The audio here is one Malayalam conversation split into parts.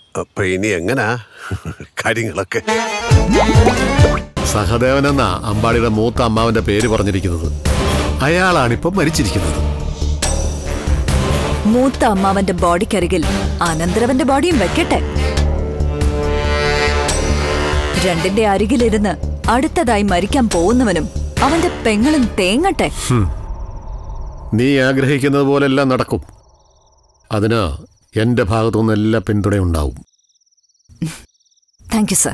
അപ്പൊ ഇനി എങ്ങനാ കാര്യങ്ങളൊക്കെ സഹദേവൻ എന്ന അമ്പാടിയുടെ മൂത്ത അമ്മാവന്റെ പേര് പറഞ്ഞിരിക്കുന്നത് അയാളാണിപ്പം മരിച്ചിരിക്കുന്നത് മൂത്ത അമ്മാവന്റെ ബോഡിക്കരികിൽ അനന്തരവന്റെ ബോഡിയും വെക്കട്ടെ രണ്ടിന്റെ അരികിലിരുന്ന് അടുത്തതായി മരിക്കാൻ പോകുന്നവനും അവന്റെ പെങ്ങളും തേങ്ങട്ടെ നീ ആഗ്രഹിക്കുന്നത് പോലെല്ലാം നടക്കും അതിന് എന്റെ ഭാഗത്തുനിന്ന് എല്ലാ പിന്തുണയുണ്ടാവും താങ്ക് യു സർ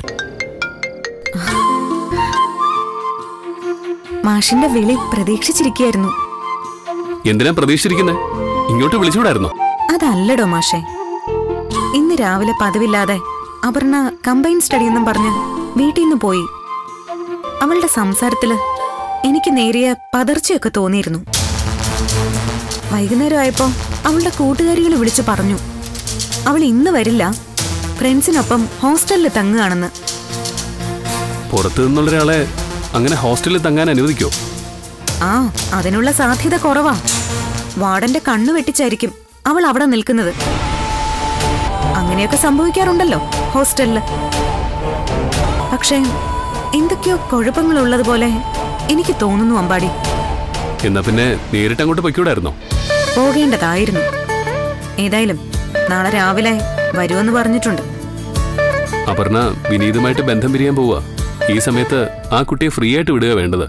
മാഷിന്റെ വിളി പ്രതീക്ഷിച്ചിരിക്കുകയായിരുന്നു എന്തിനാ പ്രതീക്ഷിച്ചിരിക്കുന്നേ ഇങ്ങോട്ട് വിളിച്ചുകൂടായിരുന്നോ അതല്ലടോ മാഷെ ഇന്ന് രാവിലെ പതിവില്ലാതെ അപർണ കമ്പൈൻ സ്റ്റഡി എന്നും പറഞ്ഞ് വീട്ടിൽ നിന്ന് പോയി അവളുടെ സംസാരത്തില് എനിക്ക് നേരിയ പതർച്ചയൊക്കെ തോന്നിയിരുന്നു വൈകുന്നേരം ആയപ്പോ അവളുടെ കൂട്ടുകാരികൾ വിളിച്ചു പറഞ്ഞു അവൾ ഇന്ന് വരില്ല ഫ്രണ്ട്സിനൊപ്പം ഹോസ്റ്റലിൽ തങ്ങുകയാണെന്ന് പുറത്തു നിന്നുള്ള ഒരാളെ അങ്ങനെ ഹോസ്റ്റലിൽ തങ്ങാൻ അനുവദിക്കോ ആ അതിനുള്ള സാധ്യത കുറവാ വാർഡന്റെ കണ്ണു വെട്ടിച്ചായിരിക്കും അവൾ അവിടെ നിൽക്കുന്നത് അങ്ങനെയൊക്കെ സംഭവിക്കാറുണ്ടല്ലോ ഹോസ്റ്റലില് പക്ഷേ എന്തൊക്കെയോ കുഴപ്പങ്ങളുള്ളതുപോലെ എനിക്ക് തോന്നുന്നു അമ്പാടി എന്നാ പിന്നെ നേരിട്ട് അങ്ങോട്ട് പൊയ്ക്കൂടായിരുന്നോ പോകേണ്ടതായിരുന്നു ഏതായാലും നാളെ രാവിലെ വരുമെന്ന് പറഞ്ഞിട്ടുണ്ട് അപർണ വിനീതുമായിട്ട് ബന്ധം പിരിയാൻ പോവുക ഈ സമയത്ത് ആ കുട്ടിയെ ഫ്രീ ആയിട്ട് വിടുക വേണ്ടത്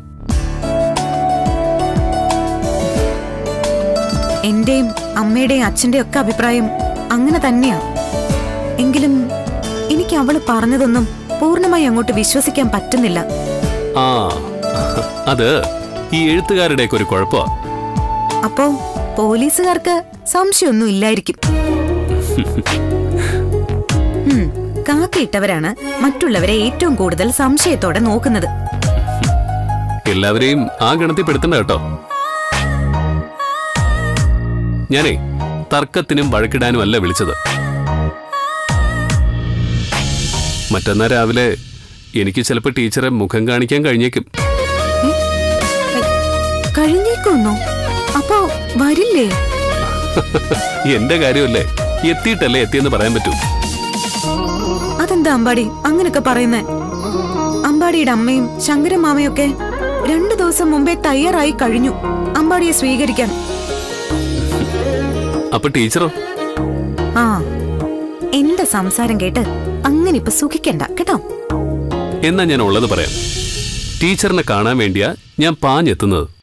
എന്റെയും അമ്മയുടെയും അച്ഛന്റെയും ഒക്കെ അഭിപ്രായം അങ്ങനെ തന്നെയാ എങ്കിലും എനിക്ക് അവള് പറഞ്ഞതൊന്നും പൂർണ്ണമായി അങ്ങോട്ട് വിശ്വസിക്കാൻ പറ്റുന്നില്ല ആ അത് ഈ എഴുത്തുകാരുടെയൊക്കെ ഒരു കുഴപ്പമാ അപ്പോ പോലീസുകാർക്ക് സംശയമൊന്നും ഇല്ലായിരിക്കും ഉം, കാക്കയിട്ടവരാണ് മറ്റുള്ളവരെ ഏറ്റവും കൂടുതൽ സംശയത്തോടെ നോക്കുന്നത് എല്ലാവരെയും ആ ഗണത്തിൽ പെടുത്തണ്ട കേട്ടോ ഞാനേ തർക്കത്തിനും വഴക്കിടാനും അല്ല വിളിച്ചത് മറ്റന്നാ രാവിലെ എനിക്ക് ചിലപ്പോൾ ടീച്ചറെ മുഖം കാണിക്കാൻ കഴിഞ്ഞേക്കും കഴിഞ്ഞേക്കൊന്നോ അപ്പോ വരില്ലേ എന്റെ കാര്യമല്ലേ എത്തിയിട്ടല്ലേ എത്തിയെന്ന് പറയാൻ പറ്റൂ അതെന്താ അമ്പാടി അങ്ങനൊക്കെ പറയുന്നേ അമ്പാടിയുടെ അമ്മയും ശങ്കരൻ മാമയൊക്കെ രണ്ടു ദിവസം മുമ്പേ തയ്യാറായി കഴിഞ്ഞു അമ്പാടിയെ സ്വീകരിക്കാൻ അപ്പൊ ടീച്ചറോ ആ എന്റെ സംസാരം കേട്ട് അങ്ങനെ ഇപ്പൊ സുഖിക്കണ്ട കേട്ടോ എന്നാ ഞാൻ ഉള്ളത് പറയാം ടീച്ചറിനെ കാണാൻ വേണ്ടിയാ ഞാൻ പാഞ്ഞെത്തുന്നത്